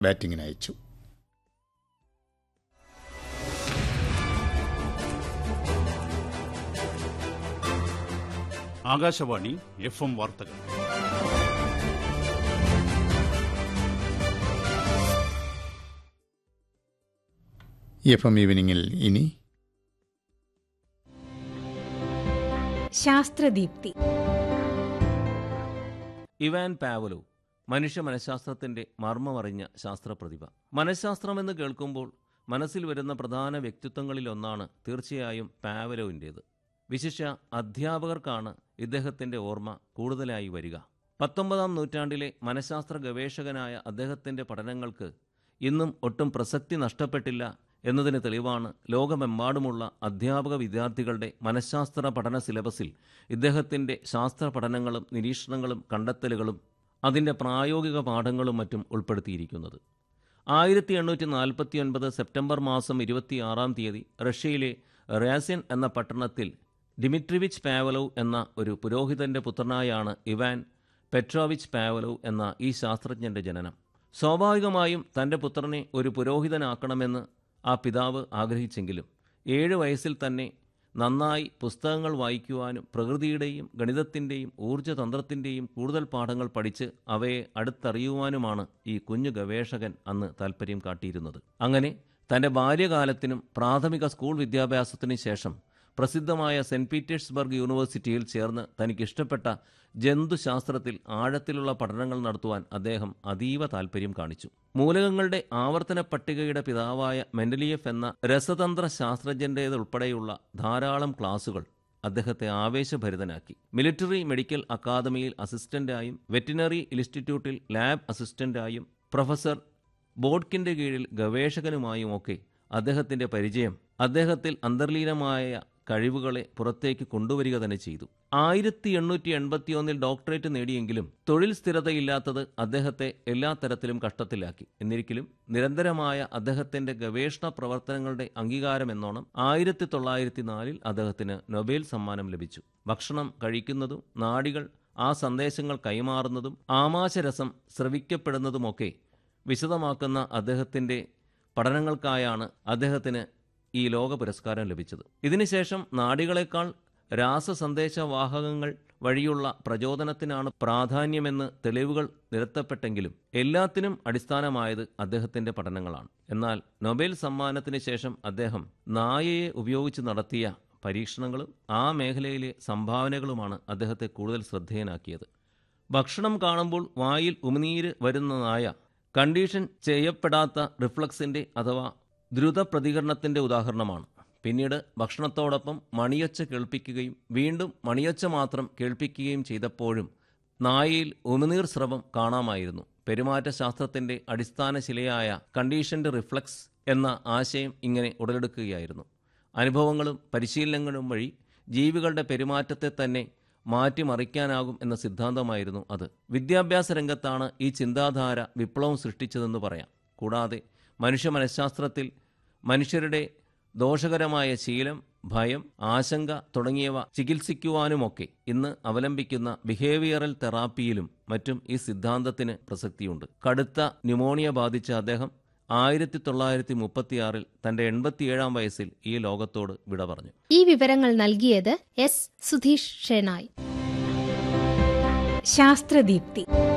ബാറ്റിങ്ങിന് അയച്ചു ആകാശവാണി F M വാർത്തകൾ എഫ് എം ഈവനിങ്ങിൽ ഇനി ശാസ്ത്രദീപ്തി ഇവാൻ പാവലോ മനുഷ്യ മനഃശാസ്ത്രത്തിന്റെ മർമ്മമറിഞ്ഞ ശാസ്ത്രപ്രതിഭ മനഃശാസ്ത്രമെന്ന് കേൾക്കുമ്പോൾ മനസ്സിൽ വരുന്ന പ്രധാന വ്യക്തിത്വങ്ങളിലൊന്നാണ് തീർച്ചയായും പാവലോവിൻ്റേത് വിശിഷ്യ അധ്യാപകർക്കാണ് ഇദ്ദേഹത്തിന്റെ ഓർമ്മ കൂടുതലായി വരിക പത്തൊമ്പതാം നൂറ്റാണ്ടിലെ മനഃശാസ്ത്ര ഗവേഷകനായ അദ്ദേഹത്തിന്റെ പഠനങ്ങൾക്ക് ഇന്നും ഒട്ടും പ്രസക്തി നഷ്ടപ്പെട്ടില്ല എന്നതിന് തെളിവാണ് ലോകമെമ്പാടുമുള്ള അധ്യാപക വിദ്യാർത്ഥികളുടെ മനഃശാസ്ത്ര പഠന സിലബസിൽ ഇദ്ദേഹത്തിന്റെ ശാസ്ത്ര പഠനങ്ങളും നിരീക്ഷണങ്ങളും കണ്ടെത്തലുകളും അതിൻ്റെ പ്രായോഗിക പാഠങ്ങളും മറ്റും ഉൾപ്പെടുത്തിയിരിക്കുന്നത് ആയിരത്തി എണ്ണൂറ്റി നാൽപ്പത്തി ഒൻപത് സെപ്റ്റംബർ മാസം ഇരുപത്തിയാറാം തീയതി റഷ്യയിലെ റാസ്യൻ എന്ന പട്ടണത്തിൽ ഡിമിട്രിവിച്ച് പാവലോവ് എന്ന ഒരു പുരോഹിതന്റെ പുത്രനായാണ് ഇവാൻ പെട്രോവിച്ച് പാവലോവ് എന്ന ഈ ശാസ്ത്രജ്ഞന്റെ ജനനം സ്വാഭാവികമായും തന്റെ പുത്രനെ ഒരു പുരോഹിതനാക്കണമെന്ന് ആ പിതാവ് ആഗ്രഹിച്ചെങ്കിലും ഏഴ് വയസ്സിൽ തന്നെ നന്നായി പുസ്തകങ്ങൾ വായിക്കുവാനും പ്രകൃതിയുടെയും ഗണിതത്തിൻ്റെയും ഊർജ്ജതന്ത്രത്തിൻ്റെയും കൂടുതൽ പാഠങ്ങൾ പഠിച്ച് അവയെ അടുത്തറിയുവാനുമാണ് ഈ കുഞ്ഞു ഗവേഷകൻ അന്ന് താൽപ്പര്യം കാട്ടിയിരുന്നത് അങ്ങനെ തൻ്റെ ബാല്യകാലത്തിനും പ്രാഥമിക സ്കൂൾ വിദ്യാഭ്യാസത്തിനും ശേഷം പ്രസിദ്ധമായ സെൻറ് പീറ്റേഴ്സ്ബർഗ് യൂണിവേഴ്സിറ്റിയിൽ ചേർന്ന് തനിക്കിഷ്ടപ്പെട്ട ജന്തുശാസ്ത്രത്തിൽ ആഴത്തിലുള്ള പഠനങ്ങൾ നടത്തുവാൻ അദ്ദേഹം അതീവ താൽപ്പര്യം കാണിച്ചു മൂലകങ്ങളുടെ ആവർത്തന പട്ടികയുടെ പിതാവായ മെൻഡലിയഫ് എന്ന രസതന്ത്ര ശാസ്ത്രജ്ഞൻ്റേതുൾപ്പെടെയുള്ള ധാരാളം ക്ലാസുകൾ അദ്ദേഹത്തെ ആവേശഭരിതനാക്കി മിലിറ്ററി മെഡിക്കൽ അക്കാദമിയിൽ അസിസ്റ്റന്റായും വെറ്റിനറി ഇൻസ്റ്റിറ്റ്യൂട്ടിൽ ലാബ് അസിസ്റ്റന്റായും പ്രൊഫസർ ബോഡ്കിന്റെ കീഴിൽ ഗവേഷകനുമായുമൊക്കെ അദ്ദേഹത്തിന്റെ പരിചയം അദ്ദേഹത്തിൽ അന്തർലീനമായ കഴിവുകളെ പുറത്തേക്ക് കൊണ്ടുവരിക തന്നെ ചെയ്തു ആയിരത്തി എണ്ണൂറ്റി എൺപത്തിയൊന്നിൽ ഡോക്ടറേറ്റ് നേടിയെങ്കിലും തൊഴിൽ സ്ഥിരതയില്ലാത്തത് അദ്ദേഹത്തെ എല്ലാ തരത്തിലും കഷ്ടത്തിലാക്കി എന്നിരിക്കലും നിരന്തരമായ അദ്ദേഹത്തിന്റെ ഗവേഷണ പ്രവർത്തനങ്ങളുടെ അംഗീകാരം എന്നോണം ആയിരത്തി തൊള്ളായിരത്തി നാലിൽ അദ്ദേഹത്തിന് നൊബേൽ സമ്മാനം ലഭിച്ചു ഭക്ഷണം കഴിക്കുന്നതും നാഡികൾ ആ സന്ദേശങ്ങൾ കൈമാറുന്നതും ആമാശരസം സ്രവിക്കപ്പെടുന്നതുമൊക്കെ വിശദമാക്കുന്ന അദ്ദേഹത്തിന്റെ പഠനങ്ങൾക്കായാണ് അദ്ദേഹത്തിന് ഈ ലോക പുരസ്കാരം ലഭിച്ചത് ഇതിനുശേഷം നാഡികളെക്കാൾ രാസസന്ദേശവാഹകങ്ങൾ വഴിയുള്ള പ്രചോദനത്തിനാണ് പ്രാധാന്യമെന്ന് തെളിവുകൾ നിരത്തപ്പെട്ടെങ്കിലും എല്ലാത്തിനും അടിസ്ഥാനമായത് അദ്ദേഹത്തിന്റെ പഠനങ്ങളാണ് എന്നാൽ നൊബേൽ സമ്മാനത്തിന് ശേഷം അദ്ദേഹം നായയെ ഉപയോഗിച്ച് നടത്തിയ പരീക്ഷണങ്ങളും ആ മേഖലയിലെ സംഭാവനകളുമാണ് അദ്ദേഹത്തെ കൂടുതൽ ശ്രദ്ധേയനാക്കിയത് ഭക്ഷണം കാണുമ്പോൾ വായിൽ ഉമിനീര് വരുന്ന നായ കണ്ടീഷൻ ചെയ്യപ്പെടാത്ത റിഫ്ലക്സിന്റെ അഥവാ ദ്രുത പ്രതികരണത്തിന്റെ ഉദാഹരണമാണ് പിന്നീട് ഭക്ഷണത്തോടൊപ്പം മണിയൊച്ച കേൾപ്പിക്കുകയും വീണ്ടും മണിയൊച്ച മാത്രം കേൾപ്പിക്കുകയും ചെയ്തപ്പോഴും നായയിൽ ഉമിനീർ സ്രവം കാണാമായിരുന്നു പെരുമാറ്റശാസ്ത്രത്തിന്റെ അടിസ്ഥാന ശിലയായ കണ്ടീഷൻഡ് റിഫ്ലക്സ് എന്ന ആശയം ഇങ്ങനെ ഉടലെടുക്കുകയായിരുന്നു അനുഭവങ്ങളും പരിശീലനങ്ങളും വഴി ജീവികളുടെ പെരുമാറ്റത്തെ തന്നെ മാറ്റിമറിക്കാനാകും എന്ന സിദ്ധാന്തമായിരുന്നു അത് വിദ്യാഭ്യാസ രംഗത്താണ് ഈ ചിന്താധാര വിപ്ലവം സൃഷ്ടിച്ചതെന്ന് പറയാം കൂടാതെ മനുഷ്യ മനഃശാസ്ത്രത്തിൽ മനുഷ്യരുടെ ദോഷകരമായ ശീലം ഭയം ആശങ്ക തുടങ്ങിയവ ചികിത്സിക്കുവാനുമൊക്കെ ഇന്ന് അവലംബിക്കുന്ന ബിഹേവിയറൽ തെറാപ്പിയിലും മറ്റും ഈ സിദ്ധാന്തത്തിന് പ്രസക്തിയുണ്ട് കടുത്ത ന്യൂമോണിയ ബാധിച്ച അദ്ദേഹം ആയിരത്തി തൊള്ളായിരത്തി മുപ്പത്തിയാറിൽ തന്റെ എൺപത്തിയേഴാം വയസ്സിൽ ഈ ലോകത്തോട് വിട പറഞ്ഞു ഈ വിവരങ്ങൾ നൽകിയത് എസ് സുധീഷ് ഷെനായ് ശാസ്ത്രദീപ്തി